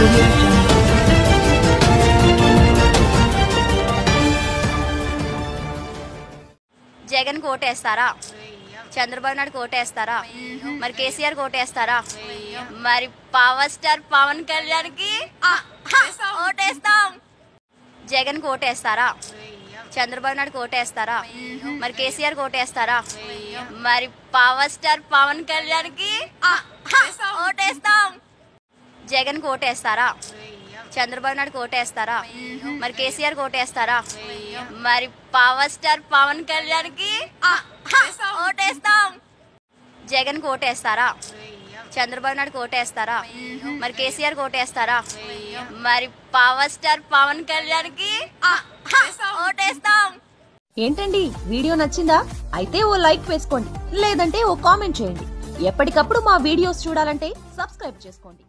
audio jungle. Jagan కోటేస్తారా Chandrababu Naidu కోటేస్తారా మరి కేసీఆర్ కోటేస్తారా మరి power star Pawan Kalyan కి ఓటేస్తాం జగన్ కోటేస్తారా చంద్రబాబు నాయుడు కోటేస్తారా మరి కేసీఆర్ కోటేస్తారా మరి పవర్ స్టార్ పవన్ కళ్యాణ్ కి ఓటేస్తాం జగన్ కోటేస్తారా చంద్రబాబు నాయుడు కోటేస్తారా మరి కేసీఆర్ కోటేస్తారా మరి పవర్ స్టార్ పవన్ కళ్యాణ్ కి ఓటేస్తాం జగన్ కోటేస్తారా చంద్రబాబు నాయుడు కోటేస్తారా మరి కేసీఆర్ కోటేస్తారా మరి పవర్ స్టార్ పవన్ కళ్యాణ్ కి ఓటేస్తాం ఏంటండి వీడియో నచ్చిందా అయితే ఓ లైక్ వేసుకోండి లేదంటే ఓ కామెంట్ చేయండి ఎప్పటికప్పుడు మా వీడియోస్ చూడాలంటే సబ్స్క్రైబ్ చేసుకోండి